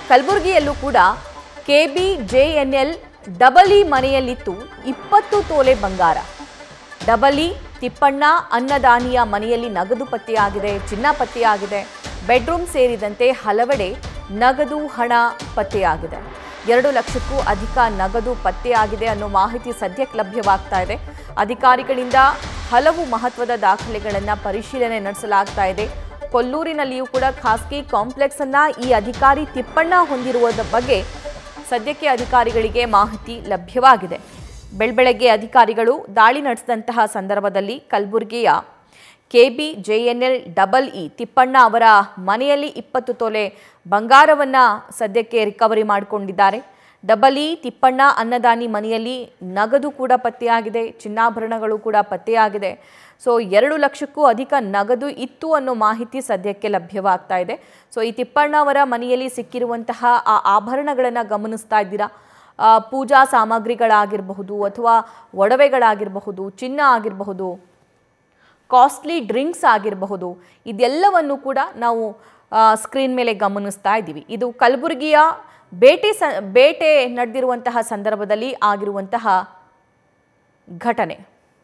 ಕಲಬುರಗಿಯಲ್ಲೂ ಕೂಡ K B J N L double E ಮನೆಯಲ್ಲಿತ್ತು ಇಪ್ಪತ್ತು ತೊಲೆ ಬಂಗಾರ ಡಬಲ್ ಇ ತಿಪ್ಪಣ್ಣ ಅನ್ನದಾನಿಯ ಮನೆಯಲ್ಲಿ ನಗದು ಪತ್ತೆಯಾಗಿದೆ ಚಿನ್ನ ಪತ್ತೆಯಾಗಿದೆ ಬೆಡ್ರೂಮ್ ಸೇರಿದಂತೆ ಹಲವೆಡೆ ನಗದು ಹಣ ಪತ್ತೆಯಾಗಿದೆ ಎರಡು ಲಕ್ಷಕ್ಕೂ ಅಧಿಕ ನಗದು ಪತ್ತೆಯಾಗಿದೆ ಅನ್ನೋ ಮಾಹಿತಿ ಸದ್ಯಕ್ಕೆ ಲಭ್ಯವಾಗ್ತಾ ಇದೆ ಅಧಿಕಾರಿಗಳಿಂದ ಹಲವು ಮಹತ್ವದ ದಾಖಲೆಗಳನ್ನು ಪರಿಶೀಲನೆ ನಡೆಸಲಾಗ್ತಾ ಇದೆ ಕೊಲ್ಲೂರಿನಲ್ಲಿಯೂ ಕೂಡ ಖಾಸಗಿ ಕಾಂಪ್ಲೆಕ್ಸ್ ಅನ್ನ ಈ ಅಧಿಕಾರಿ ತಿಪ್ಪಣ್ಣ ಹೊಂದಿರುವುದ ಬಗ್ಗೆ ಸದ್ಯಕ್ಕೆ ಅಧಿಕಾರಿಗಳಿಗೆ ಮಾಹಿತಿ ಲಭ್ಯವಾಗಿದೆ ಬೆಳ್ಬೆಳಗ್ಗೆ ಅಧಿಕಾರಿಗಳು ದಾಳಿ ನಡೆಸಿದಂತಹ ಸಂದರ್ಭದಲ್ಲಿ ಕಲಬುರಗಿಯ KB JNL double E Tippanna ಅವರ ಮನೆಯಲ್ಲಿ ಇಪ್ಪತ್ತು ತೊಲೆ ಬಂಗಾರವನ್ನ ಸದ್ಯಕ್ಕೆ ರಿಕವರಿ ಮಾಡಿಕೊಂಡಿದ್ದಾರೆ ಡಬಲ್ ಇ ತಿಪ್ಪಣ್ಣ ಅನ್ನದಾನಿ ಮನೆಯಲ್ಲಿ ನಗದು ಕೂಡ ಪತ್ತೆಯಾಗಿದೆ ಚಿನ್ನಾಭರಣಗಳು ಕೂಡ ಪತ್ತೆಯಾಗಿದೆ ಸೊ ಎರಡು ಲಕ್ಷಕ್ಕೂ ಅಧಿಕ ನಗದು ಇತ್ತು ಅನ್ನೋ ಮಾಹಿತಿ ಸದ್ಯಕ್ಕೆ ಲಭ್ಯವಾಗ್ತಾ ಇದೆ ಸೊ ಈ ತಿಪ್ಪಣ್ಣ ಅವರ ಮನೆಯಲ್ಲಿ ಸಿಕ್ಕಿರುವಂತಹ ಆ ಆಭರಣಗಳನ್ನು ಗಮನಿಸ್ತಾ ಇದ್ದೀರಾ ಆ, ಪೂಜಾ ಸಾಮಗ್ರಿಗಳಾಗಿರಬಹುದು ಅಥವಾ ಒಡವೆಗಳಾಗಿರಬಹುದು ಚಿನ್ನ ಆಗಿರಬಹುದು ಕಾಸ್ಟ್ಲಿ ಡ್ರಿಂಕ್ಸ್ ಆಗಿರಬಹುದು ಇದೆಲ್ಲವನ್ನು ಕೂಡ ನಾವು ಸ್ಕ್ರೀನ್ ಮೇಲೆ ಗಮನಿಸ್ತಾ ಇದ್ದೀವಿ ಇದು ಕಲಬುರಗಿಯ ಬೇಟೆ ಸ ಬೇಟೆ ನಡೆದಿರುವಂತಹ ಸಂದರ್ಭದಲ್ಲಿ ಆಗಿರುವಂತಹ ಘಟನೆ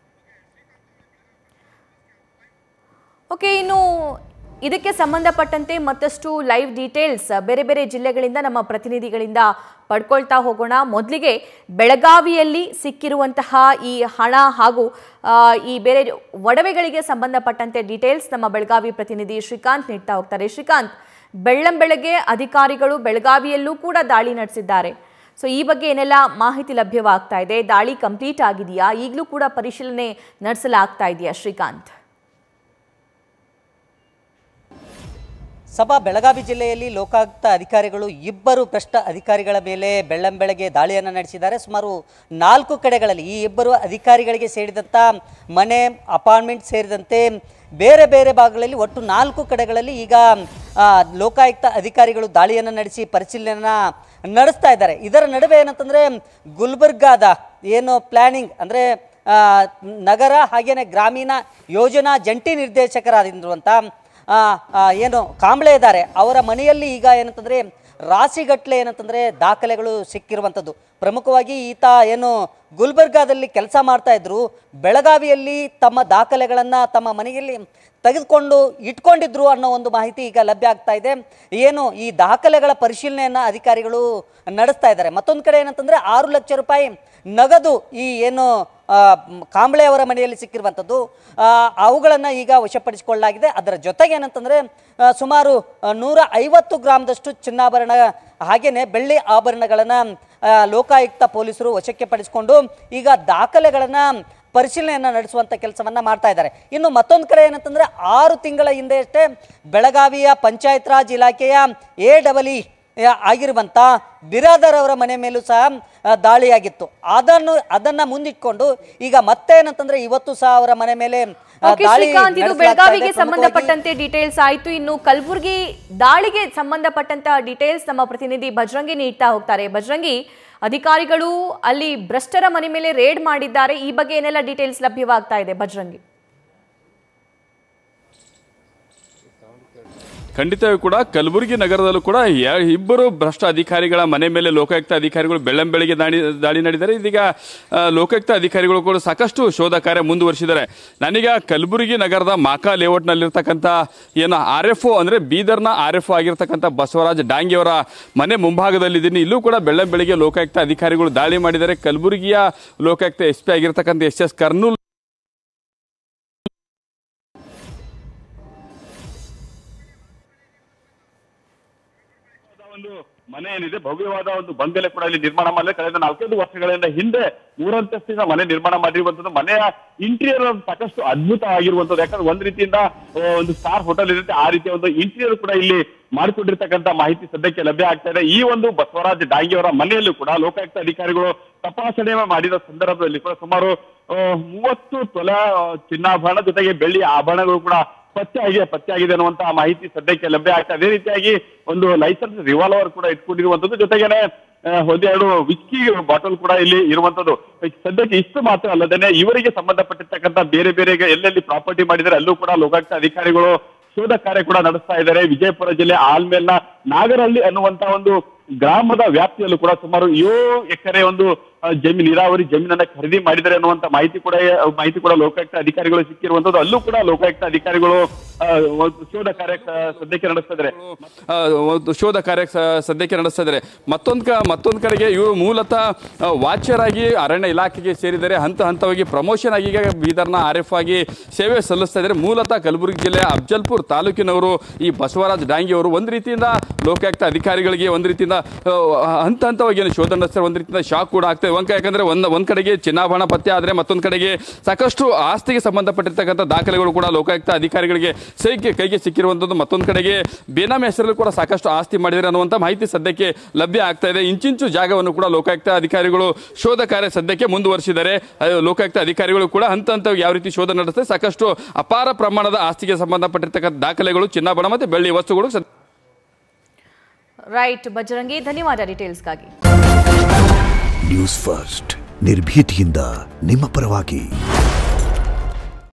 ಓಕೆ ಇನ್ನು ಇದಕ್ಕೆ ಸಂಬಂಧಪಟ್ಟಂತೆ ಮತ್ತಷ್ಟು ಲೈವ್ ಡೀಟೇಲ್ಸ್ ಬೇರೆ ಬೇರೆ ಜಿಲ್ಲೆಗಳಿಂದ ನಮ್ಮ ಪ್ರತಿನಿಧಿಗಳಿಂದ ಪಡ್ಕೊಳ್ತಾ ಹೋಗೋಣ ಮೊದಲಿಗೆ ಬೆಳಗಾವಿಯಲ್ಲಿ ಸಿಕ್ಕಿರುವಂತಹ ಈ ಹಣ ಹಾಗೂ ಆ, ಈ ಬೇರೆ ಒಡವೆಗಳಿಗೆ ಸಂಬಂಧಪಟ್ಟಂತೆ ಡೀಟೇಲ್ಸ್ ನಮ್ಮ ಬೆಳಗಾವಿ ಪ್ರತಿನಿಧಿ ಶ್ರೀಕಾಂತ್ ನೀಡ್ತಾ ಹೋಗ್ತಾರೆ ಶ್ರೀಕಾಂತ್ ಬೆಳ್ಳಂ ಬೆಳಗ್ಗೆ ಅಧಿಕಾರಿಗಳು ಬೆಳಗಾವಿಯಲ್ಲೂ ಕೂಡ ದಾಳಿ ನಡೆಸಿದ್ದಾರೆ ಸೊ ಈ ಬಗ್ಗೆ ಏನೆಲ್ಲ ಮಾಹಿತಿ ಲಭ್ಯವಾಗ್ತಾ ಇದೆ ದಾಳಿ ಕಂಪ್ಲೀಟ್ ಆಗಿದೆಯಾ ಈಗಲೂ ಕೂಡ ಪರಿಶೀಲನೆ ನಡೆಸಲಾಗ್ತಾ ಇದೆಯಾ ಶ್ರೀಕಾಂತ್ ಸಭಾ ಬೆಳಗಾವಿ ಜಿಲ್ಲೆಯಲ್ಲಿ ಲೋಕಾಯುಕ್ತ ಅಧಿಕಾರಿಗಳು ಇಬ್ಬರು ಭ್ರಷ್ಟ ಅಧಿಕಾರಿಗಳ ಮೇಲೆ ಬೆಳ್ಳಂಬೆಳಗ್ಗೆ ದಾಳಿಯನ್ನು ನಡೆಸಿದ್ದಾರೆ ಸುಮಾರು ನಾಲ್ಕು ಕಡೆಗಳಲ್ಲಿ ಈ ಇಬ್ಬರು ಅಧಿಕಾರಿಗಳಿಗೆ ಸೇರಿದಂಥ ಮನೆ ಅಪಾರ್ಟ್ಮೆಂಟ್ ಸೇರಿದಂತೆ ಬೇರೆ ಬೇರೆ ಭಾಗಗಳಲ್ಲಿ ಒಟ್ಟು ನಾಲ್ಕು ಕಡೆಗಳಲ್ಲಿ ಈಗ ಆ, ಲೋಕಾಯುಕ್ತ ಅಧಿಕಾರಿಗಳು ದಾಳಿಯನ್ನು ನಡೆಸಿ ಪರಿಶೀಲನೆಯನ್ನು ನಡೆಸ್ತಾ ಇದ್ದಾರೆ ಇದರ ನಡುವೆ ಏನಂತಂದರೆ ಗುಲ್ಬರ್ಗಾದ ಏನು ಪ್ಲ್ಯಾನಿಂಗ್ ಅಂದರೆ ಆ, ನಗರ ಹಾಗೇನೆ ಗ್ರಾಮೀಣ ಯೋಜನಾ ಜಂಟಿ ನಿರ್ದೇಶಕರಾಗಿರುವಂಥ ಆ, ಆ, ಏನು ಕಾಂಬ್ಳೆ ಇದ್ದಾರೆ ಅವರ ಮನೆಯಲ್ಲಿ ಈಗ ಏನಂತಂದರೆ ರಾಶಿಗಟ್ಟಲೆ ಏನಂತಂದರೆ ದಾಖಲೆಗಳು ಸಿಕ್ಕಿರುವಂಥದ್ದು ಪ್ರಮುಖವಾಗಿ ಈತ ಏನು ಗುಲ್ಬರ್ಗಾದಲ್ಲಿ ಕೆಲಸ ಮಾಡ್ತಾ ಇದ್ರು ಬೆಳಗಾವಿಯಲ್ಲಿ ತಮ್ಮ ದಾಖಲೆಗಳನ್ನು ತಮ್ಮ ಮನೆಯಲ್ಲಿ ತೆಗೆದುಕೊಂಡು ಇಟ್ಕೊಂಡಿದ್ರು ಅನ್ನೋ ಒಂದು ಮಾಹಿತಿ ಈಗ ಲಭ್ಯ ಆಗ್ತಾ ಇದೆ ಏನು ಈ ದಾಖಲೆಗಳ ಪರಿಶೀಲನೆಯನ್ನು ಅಧಿಕಾರಿಗಳು ನಡೆಸ್ತಾ ಇದ್ದಾರೆ ಮತ್ತೊಂದು ಕಡೆ ಏನಂತಂದರೆ ಆರು ಲಕ್ಷ ರೂಪಾಯಿ ನಗದು ಈ ಏನು ಆ, ಮ್, ಕಾಂಬ್ಳೆ ಅವರ ಮನೆಯಲ್ಲಿ ಸಿಕ್ಕಿರುವಂಥದ್ದು ಅವುಗಳನ್ನು ಈಗ ವಶಪಡಿಸಿಕೊಳ್ಳಲಾಗಿದೆ ಅದರ ಜೊತೆಗೆ ಏನಂತಂದರೆ ಆ, ಸುಮಾರು ಆ, ನೂರ ಐವತ್ತು ಗ್ರಾಮ್ದಷ್ಟು ಚಿನ್ನಾಭರಣ ಹಾಗೆಯೇ ಬೆಳ್ಳಿ ಆಭರಣಗಳನ್ನು ಲೋಕಾಯುಕ್ತ ಪೊಲೀಸರು ವಶಕ್ಕೆ ಪಡಿಸಿಕೊಂಡು ಈಗ ದಾಖಲೆಗಳನ್ನು ಪರಿಶೀಲನೆಯನ್ನು ನಡೆಸುವಂಥ ಕೆಲಸವನ್ನು ಮಾಡ್ತಾ ಇದ್ದಾರೆ ಇನ್ನು ಮತ್ತೊಂದು ಕಡೆ ಏನಂತಂದರೆ ಆರು ತಿಂಗಳ ಹಿಂದೆ ಅಷ್ಟೇ ಬೆಳಗಾವಿಯ ಪಂಚಾಯತ್ ರಾಜ್ ಇಲಾಖೆಯ ಎ ಡಬಲ್ ಇ ಆಗಿರುವಂಥ ಬಿರಾದರ್ ಅವರ ಮನೆ ಮೇಲೂ ಸಹ ಆ, ದಾಳಿಯಾಗಿತ್ತು ಅದನ್ನು ಅದನ್ನ ಮುಂದಿಟ್ಕೊಂಡು ಈಗ ಮತ್ತೆ ಏನಂತಂದ್ರೆ ಇವತ್ತು ಸಹ ಅವರ ಮನೆ ಮೇಲೆ ಆ, ಓಕೆ ದಾಳಿ ಶ್ರೀಕಾಂತ್ ಇದು ನಡೆಸಲಾಗ್ತಾ ಇದೆ. ಬೆಳಗಾವಿಗೆ ಪ್ರಮುಖವಾಗಿ- ಸಂಬಂಧಪಟ್ಟಂತೆ ಡೀಟೇಲ್ಸ್ ಆಯ್ತು ಇನ್ನು ಕಲಬುರಗಿ ದಾಳಿಗೆ ಸಂಬಂಧಪಟ್ಟಂತ ಡೀಟೇಲ್ಸ್ ನಮ್ಮ ಪ್ರತಿನಿಧಿ ಬಜರಂಗಿ ನೀಡ್ತಾ ಹೋಗ್ತಾರೆ ಬಜರಂಗಿ ಅಧಿಕಾರಿಗಳು ಅಲ್ಲಿ ಭ್ರಷ್ಟರ ಮನೆ ಮೇಲೆ ರೇಡ್ ಮಾಡಿದ್ದಾರೆ ಈ ಬಗ್ಗೆ ಏನೆಲ್ಲ ಡೀಟೇಲ್ಸ್ ಲಭ್ಯವಾಗ್ತಾ ಇದೆ ಬಜರಂಗಿ ಖಂಡಿತವೂ ಕೂಡ ಕಲಬುರಗಿ ನಗರದಲ್ಲೂ ಕೂಡ ಯ- ಇಬ್ಬರು ಭ್ರಷ್ಟ ಅಧಿಕಾರಿಗಳ ಮನೆ ಮೇಲೆ ಲೋಕಾಯುಕ್ತ ಅಧಿಕಾರಿಗಳು ಬೆಳ್ಳಂಬೆಳಿಗ್ಗೆ ದಾಳಿ ದಾಳಿ ನಡೆದಿದ್ದಾರೆ ಇದೀಗ ಆ, ಲೋಕಾಯುಕ್ತ ಅಧಿಕಾರಿಗಳು ಕೂಡ ಸಾಕಷ್ಟು ಶೋಧ ಕಾರ್ಯ ಮುಂದುವರಿಸಿದ್ದಾರೆ ನಾನೀಗ ಕಲಬುರಗಿ ನಗರದ ಮಾಕಾ ಲೇಔಟ್ನಲ್ಲಿರ್ತಕ್ಕಂಥ ಏನು ಆರ್ ಎಫ್ ಒ ಅಂದ್ರೆ ಬೀದರ್ನ ಆರ್ ಎಫ್ ಆಗಿರ್ತಕ್ಕಂಥ ಬಸವರಾಜ್ ಡಾಂಗಿ ಅವರ ಮನೆ ಮುಂಭಾಗದಲ್ಲಿದ್ದೀನಿ ಇಲ್ಲೂ ಕೂಡ ಬೆಳ್ಳಂಬೆಳಿಗ್ಗೆ ಲೋಕಾಯುಕ್ತ ಅಧಿಕಾರಿಗಳು ದಾಳಿ ಮಾಡಿದ್ದಾರೆ ಕಲಬುರಗಿಯ ಲೋಕಾಯುಕ್ತ ಎಸ್ ಪಿ ಆಗಿರ್ತಕ್ಕಂಥ ಎಸ್ ಎಸ್ ಕರ್ನೂಲ್ ಒಂದು ಮನೆ ಏನಿದೆ ಭವ್ಯವಾದ ಒಂದು ಬಂಗಲೆ ಕೂಡ ಇಲ್ಲಿ ನಿರ್ಮಾಣ ಮಾಡಲಿ ಕಳೆದ ನಾಲ್ಕೈದು ವರ್ಷಗಳಿಂದ ಹಿಂದೆ ಮೂರಂತಸ್ತಿನ ಮನೆ ನಿರ್ಮಾಣ ಮಾಡಿರುವಂತದ್ದು ಮನೆಯ ಇಂಟೀರಿಯರ್ ಸಾಕಷ್ಟು ಅದ್ಭುತ ಆಗಿರುವಂತದ್ದು ಯಾಕಂದ್ರೆ ಒಂದ್ ರೀತಿಯಿಂದ ಆ, ಒಂದು ಸ್ಟಾರ್ ಹೋಟೆಲ್ ಇರುತ್ತೆ ಆ ರೀತಿಯ ಒಂದು ಇಂಟೀರಿಯರ್ ಕೂಡ ಇಲ್ಲಿ ಮಾಡಿಕೊಂಡಿರ್ತಕ್ಕಂಥ ಮಾಹಿತಿ ಸದ್ಯಕ್ಕೆ ಲಭ್ಯ ಆಗ್ತಾ ಇದೆ ಈ ಒಂದು ಬಸವರಾಜ್ ಡಾಂಗಿ ಅವರ ಮನೆಯಲ್ಲೂ ಕೂಡ ಲೋಕಾಯುಕ್ತ ಅಧಿಕಾರಿಗಳು ತಪಾಸಣೆ ಮಾಡಿದ ಸಂದರ್ಭದಲ್ಲಿ ಕೂಡ ಸುಮಾರು ಆ, ಮೂವತ್ತು ತೊಲ ಆ, ಚಿನ್ನಾಭರಣ ಜೊತೆಗೆ ಬೆಳ್ಳಿ ಆಭರಣಗಳು ಕೂಡ ಪತ್ತೆ ಆಗಿದೆ ಪತ್ತೆ ಆಗಿದೆ ಅನ್ನುವಂತಹ ಮಾಹಿತಿ ಸದ್ಯಕ್ಕೆ ಲಭ್ಯ ಆಗ್ತಾ ಇದೆ. ಅದೇ ರೀತಿಯಾಗಿ ಒಂದು ಲೈಸೆನ್ಸ್ ರಿವಾಲ್ವರ್ ಕೂಡ ಇಟ್ಕೊಂಡಿರುವಂತದ್ದು ಜೊತೆಗೇನೆ ಆ, ಒಂದೆರಡು ವಿಸ್ಕಿ ಬಾಟಲ್ ಕೂಡ ಇಲ್ಲಿ ಇರುವಂತದ್ದು ಸದ್ಯಕ್ಕೆ ಇಷ್ಟು ಮಾತ್ರ ಅಲ್ಲದೇನೆ ಇವರಿಗೆ ಸಂಬಂಧಪಟ್ಟಿರ್ತಕ್ಕಂಥ ಬೇರೆ ಬೇರೆ ಎಲ್ಲೆಲ್ಲಿ ಪ್ರಾಪರ್ಟಿ ಮಾಡಿದರೆ ಅಲ್ಲೂ ಕೂಡ ಲೋಕಾಯುಕ್ತ ಅಧಿಕಾರಿಗಳು ಶೋಧ ಕಾರ್ಯ ಕೂಡ ನಡೆಸ್ತಾ ಇದ್ದಾರೆ ವಿಜಯಪುರ ಜಿಲ್ಲೆ ಆಲ್ಮೇಲ್ನ ನಾಗರಹಳ್ಳಿ ಅನ್ನುವಂತ ಒಂದು ಗ್ರಾಮದ ವ್ಯಾಪ್ತಿಯಲ್ಲೂ ಕೂಡ ಸುಮಾರು ಏಳು ಎಕರೆ ಒಂದು ಆ, ಜಮೀನು ನೀರಾವರಿ ಜಮೀನನ್ನ ಖರೀದಿ ಮಾಡಿದ್ದಾರೆ ಅನ್ನುವಂತ ಮಾಹಿತಿ ಕೂಡ ಮಾಹಿತಿ ಕೂಡ ಲೋಕಾಯುಕ್ತ ಅಧಿಕಾರಿಗಳು ಸಿಕ್ಕಿರುವಂತದ್ದು ಅಲ್ಲೂ ಕೂಡ ಲೋಕಾಯುಕ್ತ ಅಧಿಕಾರಿಗಳು ಆ, ಒಂದು ಶೋಧ ಕಾರ್ಯ ಆ, ಸದ್ಯಕ್ಕೆ ನಡೆಸ್ತಾ ಇದ್ದಾರೆ ಆ, ಒಂದು ಶೋಧ ಕಾರ್ಯ ಸ- ಸದ್ಯಕ್ಕೆ ನಡೆಸ್ತಾ ಇದ್ದಾರೆ ಮತ್ತೊಂದು ಕ ಮತ್ತೊಂದು ಕಡೆಗೆ ಇವರು ಮೂಲತಃ ಆ, ವಾಚ್ಯರಾಗಿ ಅರಣ್ಯ ಇಲಾಖೆಗೆ ಸೇರಿದರೆ ಹಂತ ಹಂತವಾಗಿ ಪ್ರಮೋಷನ್ ಆಗಿ ಈಗ ಬೀದರ್ನ ಆರ್ ಎಫ್ ಆಗಿ ಸೇವೆ ಸಲ್ಲಿಸ್ತಾ ಇದ್ದಾರೆ ಮೂಲತಃ ಕಲಬುರಗಿ ಜಿಲ್ಲೆಯ ಅಫ್ಜಲ್ಪುರ್ ತಾಲೂಕಿನವರು ಈ ಬಸವರಾಜ್ ಡಾಂಗಿ ಅವರು ಒಂದು ರೀತಿಯಿಂದ ಲೋಕಾಯುಕ್ತ ಅಧಿಕಾರಿಗಳಿಗೆ ಒಂದು ರೀತಿಯಿಂದ ಆ, ಹಂತ ಹಂತವಾಗಿ ಏನು ಶೋಧ ನಡೆಸ್ತಾರೆ ಒಂದು ರೀತಿಯಿಂದ ಶಾಕ್ ಕೂಡ ಆಗ್ತದೆ ಒಂದ್ ಕ- ಯಾಕಂದ್ರೆ ಒಂದು ಒಂದ್ ಕಡೆಗೆ ಚಿನ್ನಾಭರಣ ಪತ್ತೆ ಆದರೆ ಮತ್ತೊಂದು ಕಡೆಗೆ ಸಾಕಷ್ಟು ಆಸ್ತಿಗೆ ಸಂಬಂಧಪಟ್ಟಿರ್ತಕ್ಕಂಥ ದಾಖಲೆಗಳು ಕೂಡ ಲೋಕಾಯುಕ್ತ ಅಧಿಕಾರಿಗಳಿಗೆ ಸೈಗೆ ಕೈಗೆ ಸಿಕ್ಕಿರುವಂಥದ್ದು ಮತ್ತೊಂದು ಕಡೆಗೆ ಬೇನಾಮಿ ಹೆಸರಲ್ಲಿ ಕೂಡ ಸಾಕಷ್ಟು ಆಸ್ತಿ ಮಾಡಿದ್ದಾರೆ ಅನ್ನುವಂಥ ಮಾಹಿತಿ ಸದ್ಯಕ್ಕೆ ಲಭ್ಯ ಆಗ್ತಾ ಇದೆ ಇಂಚಿಂಚು ಜಾಗವನ್ನು ಕೂಡ ಲೋಕಾಯುಕ್ತ ಅಧಿಕಾರಿಗಳು ಶೋಧ ಕಾರ್ಯ ಸದ್ಯಕ್ಕೆ ಮುಂದುವರಿಸಿದ್ದಾರೆ ಅದು ಲೋಕಾಯುಕ್ತ ಅಧಿಕಾರಿಗಳು ಕೂಡ ಹಂತ ಹಂತವಾಗಿ ಯಾವ ರೀತಿ ಶೋಧ ನಡೆಸ್ತಾರೆ ಸಾಕಷ್ಟು ಅಪಾರ ಪ್ರಮಾಣದ ಆಸ್ತಿಗೆ ಸಂಬಂಧಪಟ್ಟಿರ್ತಕ್ಕಂಥ ದಾಖಲೆಗಳು ಚಿನ್ನಾಭರಣ ಮತ್ತು ಬೆಳ್ಳಿ ವಸ್ತುಗಳು ಸದ್ಯ ರೈಟ್ ಬಜರಂಗಿ ಧನ್ಯವಾದ ಡೀಟೇಲ್ಸ್ಗಾಗಿ ನ್ಯೂಸ್ ಫಸ್ಟ್ ನಿರ್ಭೀತಿಯಿಂದ ನಿಮ್ಮ ಪರವಾಗಿ